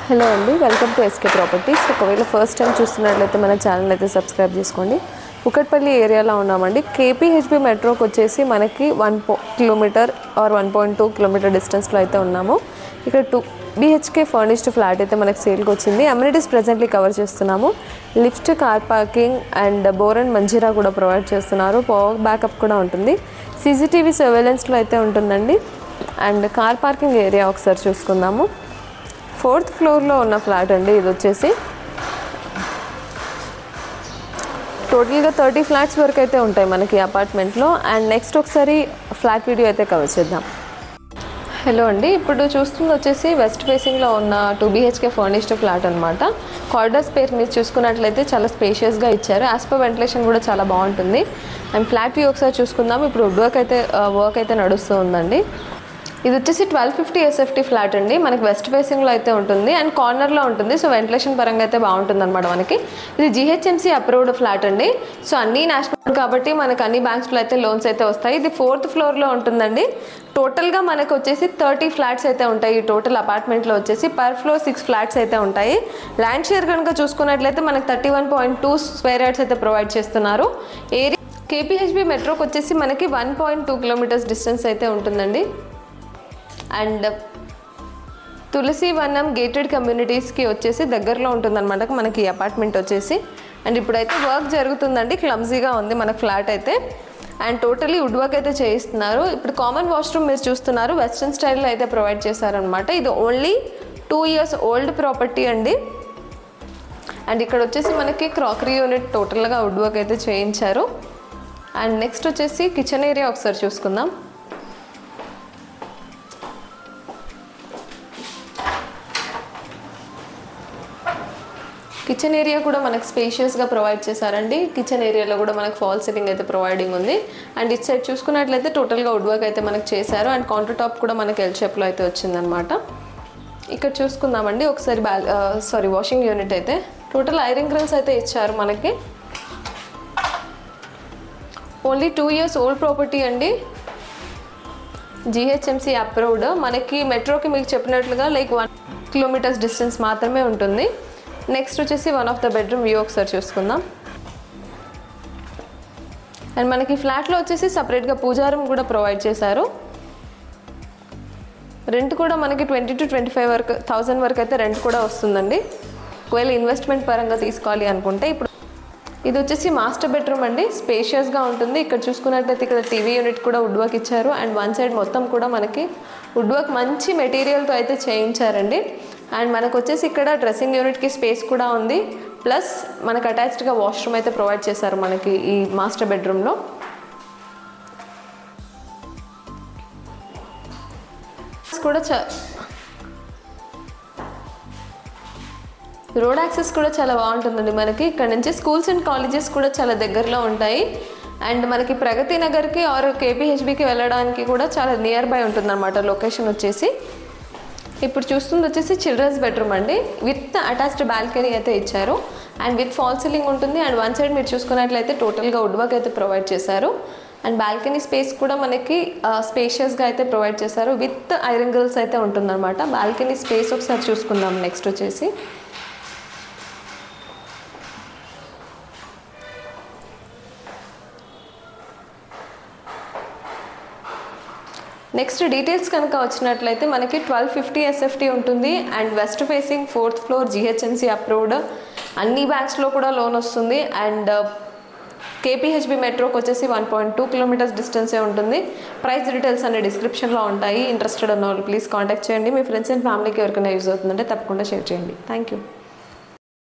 hello అండి welcome to SK properties ఒకవేళ first time చూస్తున్నట్లయితే మన ఛానల్ అయితే సబ్స్క్రైబ్ చేసుకోండి కుకట్పల్లి ఏరియాలో ఉన్నామండి కేపీహెచ్బి మెట్రోకి వచ్చేసి మనకి వన్ పో kilometre or one point two kilometre డిస్టెన్స్లో అయితే ఉన్నాము ఇక్కడ టూ బీహెచ్కే ఫర్నిష్డ్ ఫ్లాట్ అయితే మనకి సేల్కి వచ్చింది అమ్యూనిటీస్ ప్రెజెంట్లీ కవర్ చేస్తున్నాము lift car parking and bore and Manjira కూడా ప్రొవైడ్ చేస్తున్నారు పవర్ బ్యాకప్ కూడా ఉంటుంది సీసీటీవీ సర్వేలెన్స్లో అయితే ఉంటుందండి అండ్ కార్ పార్కింగ్ ఏరియా ఒకసారి చూసుకుందాము ఫోర్త్ ఫ్లోర్లో ఉన్న ఫ్లాట్ అండి ఇది వచ్చేసి టోటల్గా థర్టీ ఫ్లాట్స్ వరకు అయితే ఉంటాయి మనకి అపార్ట్మెంట్లో అండ్ నెక్స్ట్ ఒకసారి ఫ్లాట్ వీడియో అయితే కవర్ చేద్దాం హలో అండి ఇప్పుడు చూస్తుంది వచ్చేసి వెస్ట్ ఫేసింగ్లో ఉన్న టూ బీహెచ్కే ఫర్నిష్డ్ ఫ్లాట్ అనమాట కార్డర్ స్పేస్ మీరు చూసుకున్నట్లయితే చాలా స్పేషియస్గా ఇచ్చారు యాజ్ పర్ వెంటిలేషన్ కూడా చాలా బాగుంటుంది అండ్ ఫ్లాట్ వ్యూ ఒకసారి చూసుకుందాం ఇప్పుడు వుడ్ వర్క్ అయితే వర్క్ అయితే నడుస్తూ ఉందండి ఇది వచ్చేసి ట్వెల్వ్ ఫిఫ్టీ ఎస్ఎఫ్టీ ఫ్లాట్ అండి మనకి వెస్ట్ ఫేసింగ్లో అయితే ఉంటుంది అండ్ కార్నర్లో ఉంటుంది సో వెంటిలేషన్ పరంగా అయితే బాగుంటుంది అనమాట మనకి ఇది జిహెచ్ఎంసీ అప్రూవ్డ్ ఫ్లాట్ అండి సో అన్ని నేషనల్ కాబట్టి మనకి అన్ని బ్యాంక్స్లో అయితే లోన్స్ అయితే వస్తాయి ఇది ఫోర్త్ ఫ్లోర్లో ఉంటుందండి టోటల్గా మనకు వచ్చేసి థర్టీ ఫ్లాట్స్ అయితే ఉంటాయి ఈ టోటల్ అపార్ట్మెంట్లో వచ్చేసి పర్ ఫ్లోర్ సిక్స్ ఫ్లాట్స్ అయితే ఉంటాయి ల్యాండ్ షేర్ కనుక చూసుకున్నట్లయితే మనకి thirty one point two square yards అయితే ప్రొవైడ్ చేస్తున్నారు ఏరియా కేపీహెచ్బి మెట్రోకి వచ్చేసి మనకి one point two kilometres distance అయితే ఉంటుందండి అండ్ తులసి వనం గేటెడ్ కమ్యూనిటీస్కి వచ్చేసి దగ్గరలో ఉంటుందన్నమాట మనకి ఈ అపార్ట్మెంట్ వచ్చేసి అండ్ ఇప్పుడైతే వర్క్ జరుగుతుందండి క్లమ్జీగా ఉంది మనకు ఫ్లాట్ అయితే అండ్ టోటలీ వుడ్ వర్క్ అయితే చేయిస్తున్నారు ఇప్పుడు కామన్ వాష్రూమ్ మీరు చూస్తున్నారు వెస్ట్రన్ స్టైల్లో అయితే ప్రొవైడ్ చేశారనమాట ఇది only two years old property అండి అండ్ ఇక్కడ వచ్చేసి మనకి క్రాకరీ యూనిట్ టోటల్గా వుడ్ వర్క్ అయితే చేయించారు అండ్ నెక్స్ట్ వచ్చేసి కిచెన్ ఏరియా ఒకసారి చూసుకుందాం కిచెన్ ఏరియా కూడా మనకు స్పేషియస్గా ప్రొవైడ్ చేశారండి కిచెన్ ఏరియాలో కూడా మనకు ఫాల్ సీలింగ్ అయితే ప్రొవైడింగ్ ఉంది అండ్ ఇటు సైడ్ చూసుకున్నట్లయితే టోటల్గా వుడ్ వర్క్ అయితే మనకు చేశారు అండ్ కౌంటర్ టాప్ కూడా మనకి ఎల్ షేప్లో అయితే వచ్చిందనమాట ఇక్కడ చూసుకుందామండి ఒకసారి బ్యాల్ సారీ వాషింగ్ యూనిట్ అయితే టోటల్ ఐరన్ గ్రిల్స్ అయితే ఇచ్చారు మనకి only two years old property అండి జిహెచ్ఎంసీ అప్రూవ్డ్ మనకి మెట్రోకి మీకు చెప్పినట్లుగా లైక్ వన్ కిలోమీటర్స్ డిస్టెన్స్ మాత్రమే ఉంటుంది నెక్స్ట్ వచ్చేసి one of the bedroom view ఒకసారి చూసుకుందాం అండ్ మనకి ఫ్లాట్లో వచ్చేసి సపరేట్గా పూజారం కూడా ప్రొవైడ్ చేశారు రెంట్ కూడా మనకి ట్వంటీ టు ట్వంటీ ఫైవ్ వరకు థౌజండ్ వరకు అయితే రెంట్ కూడా వస్తుందండి ఒకవేళ ఇన్వెస్ట్మెంట్ పరంగా తీసుకోవాలి అనుకుంటే ఇప్పుడు ఇది వచ్చేసి మాస్టర్ బెడ్రూమ్ అండి స్పేషియస్గా ఉంటుంది ఇక్కడ చూసుకున్నట్లయితే ఇక్కడ టీవీ యూనిట్ కూడా వుడ్ వర్క్ ఇచ్చారు అండ్ వన్ సైడ్ మొత్తం కూడా మనకి వుడ్ వర్క్ మంచి మెటీరియల్తో అయితే చేయించారండి అండ్ మనకు వచ్చేసి ఇక్కడ డ్రెస్సింగ్ యూనిట్కి స్పేస్ కూడా ఉంది ప్లస్ మనకు అటాచ్డ్గా వాష్రూమ్ అయితే ప్రొవైడ్ చేశారు మనకి ఈ మాస్టర్ బెడ్రూమ్లో కూడా చ రోడ్ యాక్సెస్ కూడా చాలా బాగుంటుందండి మనకి ఇక్కడ నుంచి స్కూల్స్ అండ్ కాలేజెస్ కూడా చాలా దగ్గరలో ఉంటాయి అండ్ మనకి ప్రగతి నగర్కి ఆర్ కేపీహెచ్బికి వెళ్ళడానికి కూడా చాలా నియర్ బై ఉంటుందన్నమాట లొకేషన్ వచ్చేసి ఇప్పుడు చూస్తుంది వచ్చేసి చిల్డ్రన్స్ బెడ్రూమ్ అండి విత్ అటాచ్డ్ బాల్కనీ అయితే ఇచ్చారు అండ్ విత్ ఫాల్ సీలింగ్ ఉంటుంది అండ్ వన్ సైడ్ మీరు చూసుకున్నట్లయితే టోటల్గా వుడ్ వర్క్ అయితే ప్రొవైడ్ చేశారు అండ్ బాల్కనీ స్పేస్ కూడా మనకి స్పేషియస్గా అయితే ప్రొవైడ్ చేశారు విత్ ఐరన్ గర్ల్స్ అయితే ఉంటుందన్నమాట బాల్కనీ స్పేస్ ఒకసారి చూసుకుందాం నెక్స్ట్ వచ్చేసి నెక్స్ట్ డీటెయిల్స్ కనుక వచ్చినట్లయితే మనకి ట్వెల్వ్ ఫిఫ్టీ ఎస్ఎఫ్టీ ఉంటుంది and west facing fourth floor GHMC approved అన్ని బ్యాంక్స్లో కూడా లోన్ వస్తుంది అండ్ కేపీహెచ్బి మెట్రోకి వచ్చేసి వన్ పాయింట్ టూ కిలోమీటర్స్ డిస్టెన్సే ఉంటుంది ప్రైస్ డీటెయిల్స్ అనే డిస్క్రిప్షన్లో ఉంటాయి ఇంట్రెస్టెడ్ ఉన్న వాళ్ళు ప్లీజ్ కాంటాక్ట్ చేయండి మీ ఫ్రెండ్స్ అండ్ ఫ్యామిలీకి ఎవరికైనా యూజ్ అవుతుందంటే తప్పకుండా షేర్ చేయండి థ్యాంక్ యూ